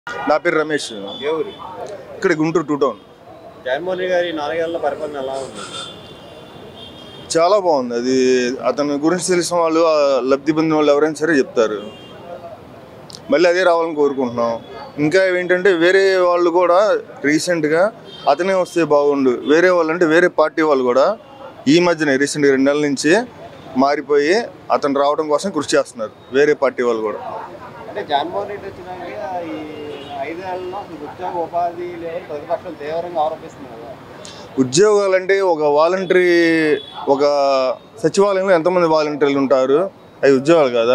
నా పేరు రమేష్ ఏ ఊరు ఇక్కడ గుంటూరు టూ టౌన్ జగన్మోహన్ రెడ్డి గారి నాలుగేళ్ల పరిపాలన ఎలా ఉంది చాలా బాగుంది అది అతని గురించి తెలిసిన వాళ్ళు ఆ లబ్ధి పొందిన వాళ్ళు ఎవరైనా సరే చెప్తారు మళ్ళీ అదే రావాలని కోరుకుంటున్నాం ఇంకా ఏంటంటే వేరే వాళ్ళు కూడా రీసెంట్గా అతనే వస్తే బాగుండు వేరే వాళ్ళు అంటే వేరే పార్టీ వాళ్ళు కూడా ఈ మధ్యనే రీసెంట్గా రెండు నెలల నుంచి మారిపోయి అతను రావడం కోసం కృషి చేస్తున్నారు వేరే పార్టీ వాళ్ళు కూడా అంటే జగన్మోహన్ రెడ్డి వచ్చినాక ఈ ఐదేళ్లలో అసలు ఉద్యోగ ఉపాధి లేవని ప్రతిపక్షం తీవ్రంగా ఆరోపిస్తుంది కదా ఉద్యోగాలంటే ఒక వాలంటరీ ఒక సచివాలయంలో ఎంతమంది వాలంటీర్లు ఉంటారు అవి ఉద్యోగాలు కదా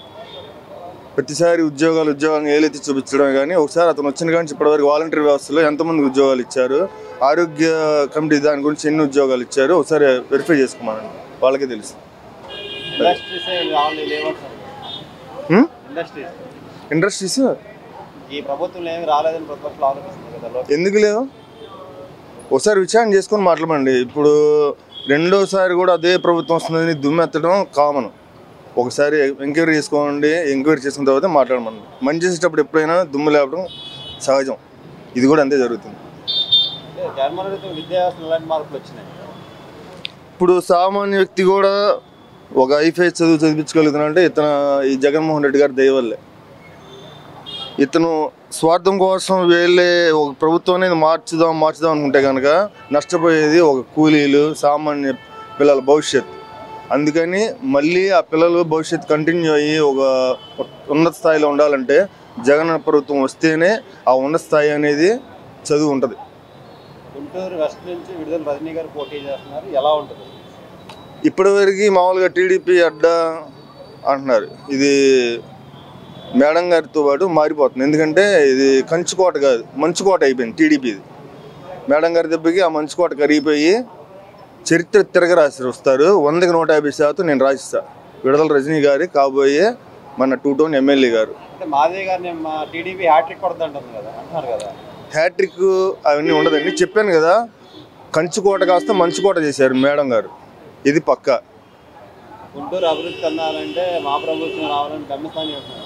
ప్రతిసారి ఉద్యోగాలు ఉద్యోగాలను ఏలెత్తి చూపించడమే కానీ ఒకసారి అతను వచ్చిన కానీ ఇప్పటివరకు వాలంటరీ వ్యవస్థలో ఎంతమంది ఉద్యోగాలు ఇచ్చారు ఆరోగ్య కమిటీ దాని గురించి ఎన్ని ఉద్యోగాలు ఇచ్చారు ఒకసారి వెరిఫై చేసుకోమనండి వాళ్ళకే తెలుసు ఇండస్ట్రీస్ రావాలి లేవంటున్నారు హ్మ్? ఇండస్ట్రీస్ ఇండస్ట్రీస్ ఈ ప్రభుత్వంలో ఏమి రాలేదని ప్రతిపక్షాలు ఆరోపిస్తుంది కదా లోకేష్. ఎందుకు లేవు ఒకసారి విచారణ చేసుకొని మాట్లాడండి ఇప్పుడు రెండోసారి కూడా అదే ప్రభుత్వం వస్తుందని దుమ్మెత్తడం కామన్ ఒకసారి ఎంక్వైరీ చేసుకోండి ఎంక్వైరీ చేసుకున్న తర్వాత మాట్లాడమని మంచి చేసేటప్పుడు ఎప్పుడైనా దుమ్ము లేపడం సహజం ఇది కూడా అంతే జరుగుతుంది అంటే జగన్మోహన్ రెడ్డితో విద్యా వ్యవస్థలో ఎలాంటి మార్పులు వచ్చినాయి ఇప్పుడు సామాన్య వ్యక్తి కూడా ఒక ఐఫైఎస్ చదువు చదివించగలుగుతానంటే ఇతను ఈ జగన్మోహన్ రెడ్డి గారి దయ వల్లే ఇతను స్వార్థం కోసం వెళ్ళే ఒక ప్రభుత్వం అనేది మార్చుదాం మార్చుదాం అనుకుంటే కనుక నష్టపోయేది ఒక కూలీలు సామాన్య పిల్లల భవిష్యత్ అందుకని మళ్ళీ ఆ పిల్లలు భవిష్యత్ కంటిన్యూ అయ్యి ఒక ఉన్నత స్థాయిలో ఉండాలంటే జగన్ ప్రభుత్వం వస్తేనే ఆ ఉన్నత స్థాయి అనేది చదువు ఉంటుంది గుంటూరు వెస్ట్ నుంచి విడుదల రజనీ గారు పోటీ చేస్తున్నారు ఎలా ఉంటుంది ఇప్పటివరకు మామూలుగా టీడీపీ అడ్డా అంటున్నారు ఇది మేడం గారితో పాటు మారిపోతుంది ఎందుకంటే ఇది కంచుకోట కాదు మంచుకోట అయిపోయింది టీడీపీది మేడం గారి దెబ్బకి ఆ మంచుకోట కరిగిపోయి చరిత్ర తిరగరాసి వస్తారు వందకి నూట యాభై శాతం నేను రాసిస్తా విడుదల రజనీ గారి కాబోయే మన టూ టౌన్ ఎమ్మెల్యే గారు అంటే మాధవి గారిని మా టీడీపీ హ్యాట్రిక్ కొడుతుంది అంటుంది కదా అంటున్నారు కదా హ్యాట్రిక్ అవన్నీ ఉండదండి చెప్పాను కదా కంచుకోట కాస్త మంచుకోట చేశారు మేడం గారు ఇది పక్కా గుంటూరు అభివృద్ధి చెందాలంటే మా ప్రభుత్వం రావాలని గమ్యస్థానం చెప్తున్నారు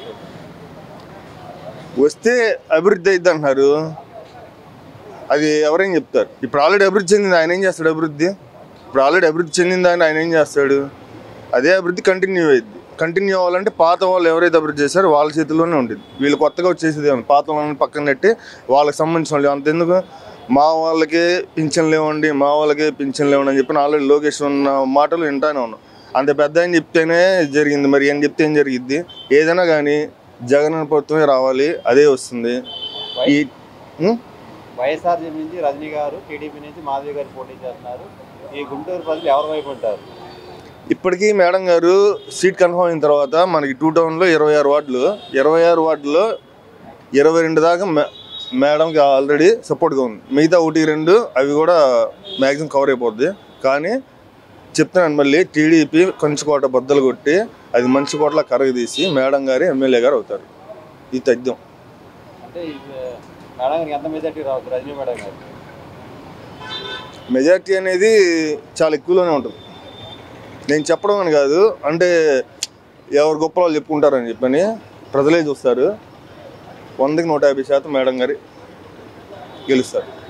వస్తే అభివృద్ధి అయింది అంటున్నారు అది ఎవరైనా చెప్తారు ఇప్పుడు ఆల్రెడీ అభివృద్ధి చెందింది ఆయన ఏం చేస్తాడు అభివృద్ధి ఇప్పుడు ఆల్రెడీ అభివృద్ధి చెందింది ఆయన ఆయన ఏం చేస్తాడు అదే అభివృద్ధి కంటిన్యూ అయ్యింది కంటిన్యూ అవ్వాలంటే పాత వాళ్ళు ఎవరైతే అభివృద్ధి చేశారో వాళ్ళ చేతిలోనే ఉంటుంది వీళ్ళు కొత్తగా వచ్చేసేది ఏమన్నా పాత వాళ్ళని పక్కన నెట్టి వాళ్ళకి సంబంధించిన వాళ్ళు అంతెందుకు మా వాళ్ళకే పింఛన్ లేవండి మా వాళ్ళకే పింఛన్ లేవండి అని చెప్పి ఆల్రెడీ లోకేష్ ఉన్న మాటలు వింటానే ఉన్నాం అంత పెద్ద ఆయన చెప్తేనే జరిగింది మరి అని చెప్తే ఏం జరిగిద్ది ఏదైనా కానీ జగన్ ప్రభుత్వమే రావాలి అదే వస్తుంది ఈ ఉం? వైఎస్ఆర్ నుంచి రజనీ గారు టీడీపీ నుంచి మాధవి గారు పోటీ చేస్తున్నారు ఈ గుంటూరు ప్రజలు ఎవరి వైపు ఉంటారు ఇప్పటికీ మేడం గారు సీట్ కన్ఫర్మ్ అయిన తర్వాత మనకి టూ టౌన్లో ఇరవై ఆరు వార్డులు ఇరవై ఆరు వార్డులో ఇరవై రెండు దాకా మే- మేడంకి ఆల్రెడీ సపోర్ట్గా ఉంది మిగతా ఒకటి రెండు అవి కూడా మ్యాక్సిమం కవర్ అయిపోద్ది కానీ చెప్తున్నాను మళ్ళీ టీడీపీ కంచుకోట బద్దలు కొట్టి అది మంచుకోటలా కరగదీసి మేడం గారి ఎమ్మెల్యే గారు అవుతారు ఇది తథ్యం అంటే ఈ మేడం గారికి ఎంత మెజార్టీ రావచ్చు రజనీ మేడం గారు మెజారిటీ అనేది చాలా ఎక్కువలోనే ఉంటుంది నేను చెప్పడం అని కాదు అంటే ఎవరు గొప్ప వాళ్ళు చెప్పుకుంటారని చెప్పని ప్రజలే చూస్తారు వందకి నూట యాభై శాతం మేడం గారి గెలుస్తారు